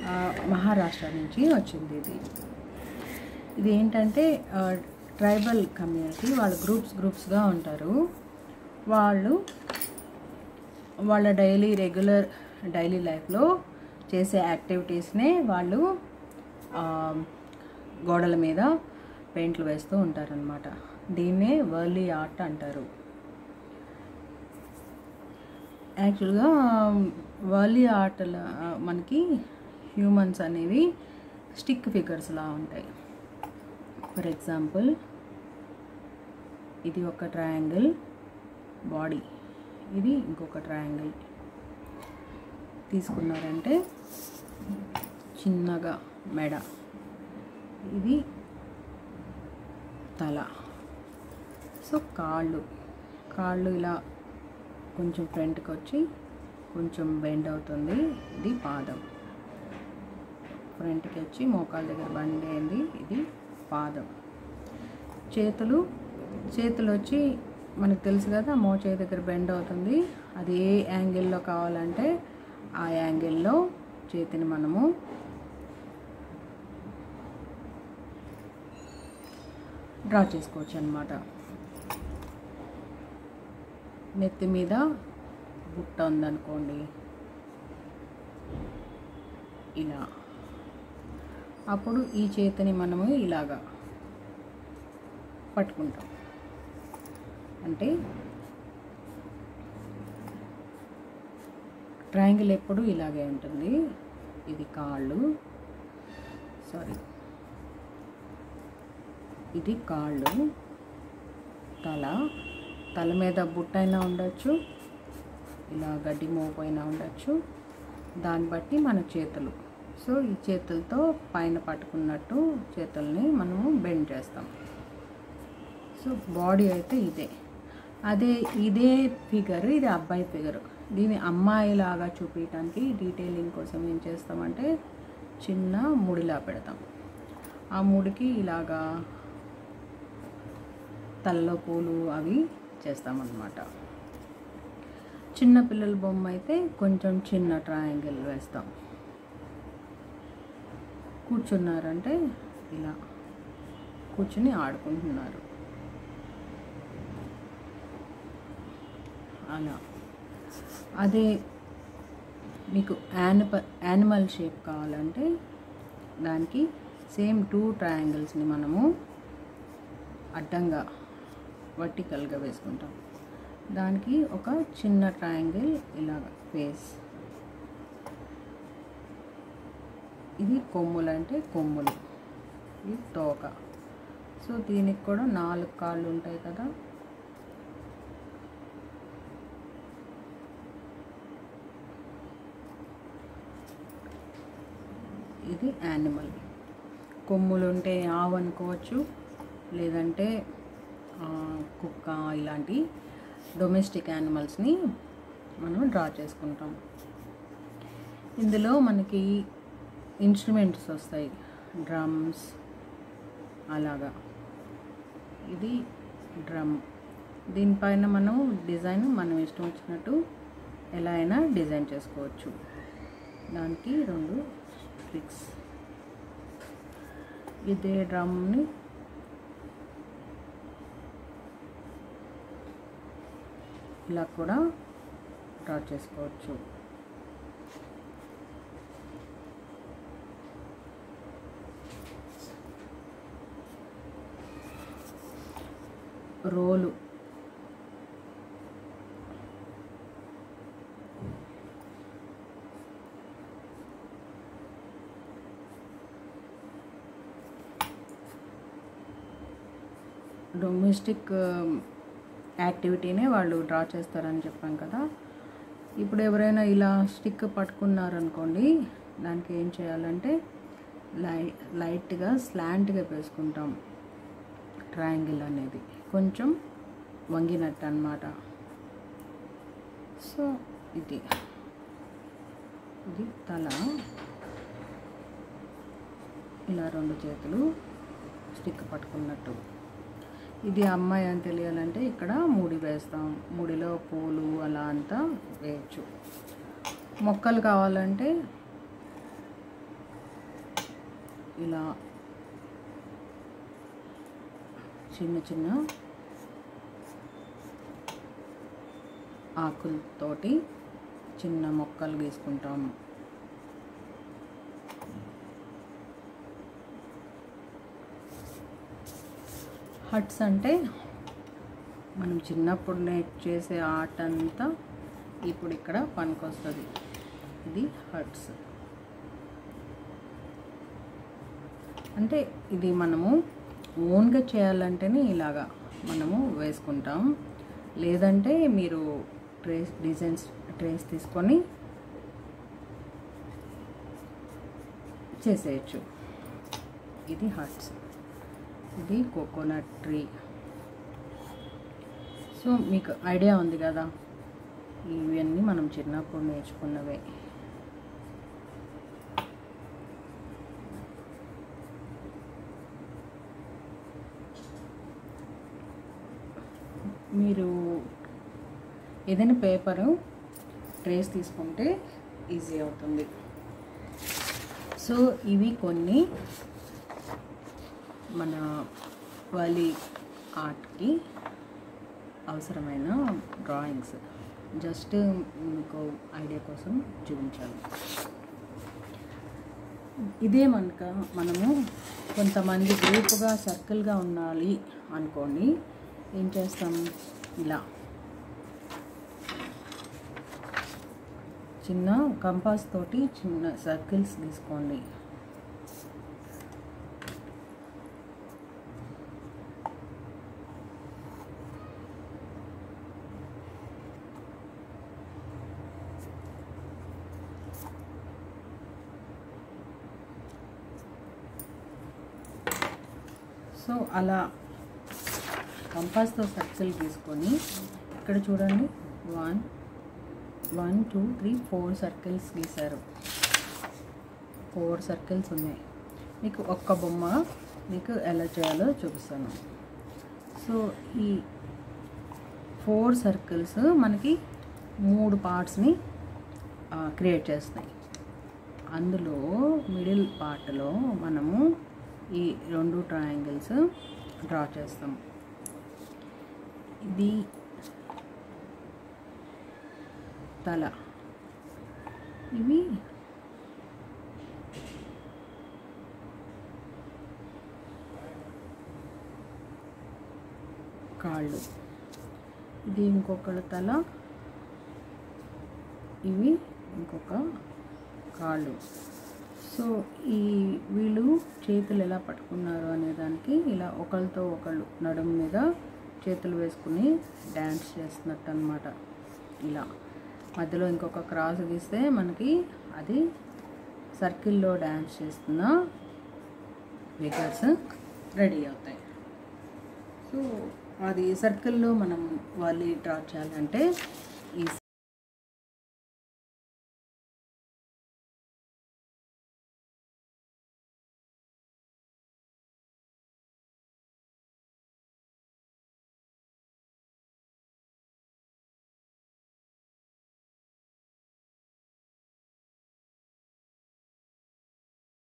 ఆ, మహారాష్ట్ర నుంచి వచ్చింది ఇది ఇది ఏంటంటే ట్రైబల్ కమ్యూనిటీ వాళ్ళు గ్రూప్స్ గ్రూప్స్గా ఉంటారు వాళ్ళు వాళ్ళ డైలీ రెగ్యులర్ డైలీ లైఫ్లో చేసే యాక్టివిటీస్నే వాళ్ళు ఆ, గోడల మీద పెయింట్లు వేస్తూ ఉంటారనమాట దీన్నే వర్లీ ఆర్ట్ అంటారు యాక్చువల్గా వర్లీ ఆర్ట్ మనకి హ్యూమన్స్ అనేవి స్టిక్ ఫిగర్స్లా ఉంటాయి ఫర్ ఎగ్జాంపుల్ ఇది ఒక ట్రయాంగిల్ బాడీ ఇది ఇంకొక ట్రయాంగిల్ తీసుకున్నారంటే చిన్నగా మెడ ఇది తల సో కాళ్ళు కాళ్ళు ఇలా కొంచెం ఫ్రంట్కి వచ్చి కొంచెం బెండ్ అవుతుంది ఇది పాదం ఫ్రంట్కి వచ్చి మోకాళ్ళ దగ్గర బండి అయింది ఇది పాదం చేతులు చేతులు వచ్చి మనకు తెలుసు కదా మోచేయి దగ్గర బెండ్ అవుతుంది అది ఏ యాంగిల్లో కావాలంటే ఆ యాంగిల్లో చేతిని మనము డ్రా చేసుకోవచ్చు అనమాట నెత్తి మీద బుట్ట ఉందనుకోండి ఇలా అప్పుడు ఈ చేతిని మనము ఇలాగా పట్టుకుంటాం అంటే ట్రయాంగిల్ ఎప్పుడు ఇలాగే ఉంటుంది ఇది కాళ్ళు సారీ ఇది కాళ్ళు తల తల మీద బుట్టైనా ఉండొచ్చు ఇలా గడ్డి మోపైనా ఉండొచ్చు దాన్ని బట్టి మన చేతులు సో ఈ చేతులతో పైన పట్టుకున్నట్టు చేతుల్ని మనము బెండ్ చేస్తాం సో బాడీ అయితే ఇదే అదే ఇదే ఫిగర్ ఇది అబ్బాయి ఫిగర్ దీని అమ్మాయిలాగా చూపించడానికి డీటెయిలింగ్ కోసం ఏం చేస్తామంటే చిన్న ముడిలా పెడతాం ఆ ముడికి ఇలాగా తలలో పూలు అవి చేస్తామన్నమాట చిన్న పిల్లల బొమ్మ అయితే కొంచెం చిన్న ట్రయాంగిల్ వేస్తాం కూర్చున్నారంటే ఇలా కూర్చుని ఆడుకుంటున్నారు అలా అదే మీకు యానిప యానిమల్ షేప్ కావాలంటే దానికి సేమ్ టూ ట్రయాంగిల్స్ని మనము అడ్డంగా వర్టికల్గా వేసుకుంటాం దానికి ఒక చిన్న ట్రయాంగిల్ ఇలాగ ఫేస్ ఇది కొమ్ములు అంటే కొమ్ములు ఇది తోక సో దీనికి కూడా నాలుగు కాళ్ళు ఉంటాయి కదా ఇది యానిమల్ కొమ్ములు ఉంటే ఆవు అనుకోవచ్చు లేదంటే ఆ, కుక్క ఇలాంటి డొమెస్టిక్ యానిమల్స్ని మనం డ్రా చేసుకుంటాం ఇందులో మనకి ఇన్స్ట్రుమెంట్స్ వస్తాయి డ్రమ్స్ అలాగా ఇది డ్రమ్ దీనిపైన మనం డిజైన్ మనం ఇష్టం వచ్చినట్టు ఎలా అయినా డిజైన్ చేసుకోవచ్చు దానికి రెండు ట్రిక్స్ ఇదే డ్రమ్ని ఇలా కూడా డ్రా చేసుకోవచ్చు రోలు డొమెస్టిక్ యాక్టివిటీనే వాళ్ళు డ్రా చేస్తారని చెప్పాం కదా ఇప్పుడు ఎవరైనా ఇలా స్టిక్ పట్టుకున్నారనుకోండి దానికి ఏం చేయాలంటే లై లైట్గా స్లాంట్గా వేసుకుంటాం ట్రయాంగిల్ అనేది కొంచెం వంగినట్టు అన్నమాట సో ఇది ఇది తల ఇలా రెండు చేతులు స్టిక్ పట్టుకున్నట్టు ఇది అమ్మాయి అని తెలియాలంటే ఇక్కడ ముడి వేస్తాం ముడిలో పూలు అలా అంతా వేయచ్చు మొక్కలు కావాలంటే ఇలా చిన్న చిన్న ఆకులతోటి చిన్న మొక్కలు గీసుకుంటాము హట్స్ అంటే మనం చిన్నప్పుడు నేర్చు చేసే ఆర్ట్ అంతా ఇప్పుడు ఇక్కడ పనికొస్తుంది ఇది హట్స్ అంటే ఇది మనము ఓన్గా చేయాలంటేనే ఇలాగా మనము వేసుకుంటాం లేదంటే మీరు ట్రేస్ డిజైన్స్ ట్రేస్ తీసుకొని చేసేయచ్చు ఇది హట్స్ ఇది కోకోనట్ ట్రీ సో మీకు ఐడియా ఉంది కదా ఇవన్నీ మనం చిన్నప్పుడు నేర్చుకున్నవే మీరు ఏదైనా పేపరు ట్రేస్ తీసుకుంటే ఈజీ అవుతుంది సో ఇవి కొన్ని మన వాలి ఆర్ట్కి అవసరమైన డ్రాయింగ్స్ జస్ట్ మీకు ఐడియా కోసం చూపించాను ఇదే మనక మనము కొంతమంది గ్రూప్గా సర్కిల్గా ఉండాలి అనుకోండి ఏం చేస్తాం ఇలా చిన్న కంపాస్ తోటి చిన్న సర్కిల్స్ తీసుకోండి సో అలా కంపాస్తో సర్కిల్ తీసుకొని ఇక్కడ చూడండి one one two three four circles గీశారు ఫోర్ సర్కిల్స్ ఉన్నాయి మీకు ఒక్క బొమ్మ మీకు ఎలా చేయాలో చూపిస్తాను సో ఈ ఫోర్ సర్కిల్స్ మనకి మూడు పార్ట్స్ని క్రియేట్ చేస్తాయి అందులో మిడిల్ పార్ట్లో మనము ఈ రెండు ట్రయాంగిల్స్ డ్రా చేస్తాం ఇది తల ఇవి కాళ్ళు ఇది ఇంకొకళ్ళ తల ఇవి ఇంకొక కాళ్ళు సో ఈ వీళ్ళు చేతులు ఎలా పట్టుకున్నారు అనే దానికి ఇలా ఒకళ్ళతో ఒకళ్ళు నడుము మీద చేతులు వేసుకుని డ్యాన్స్ చేస్తున్నట్టు అనమాట ఇలా మధ్యలో ఇంకొక క్రాస్ గీస్తే మనకి అది సర్కిల్లో డ్యాన్స్ చేస్తున్న ఫిగర్స్ రెడీ అవుతాయి సో అది సర్కిల్లో మనం వాళ్ళు డ్రా చేయాలంటే ఈ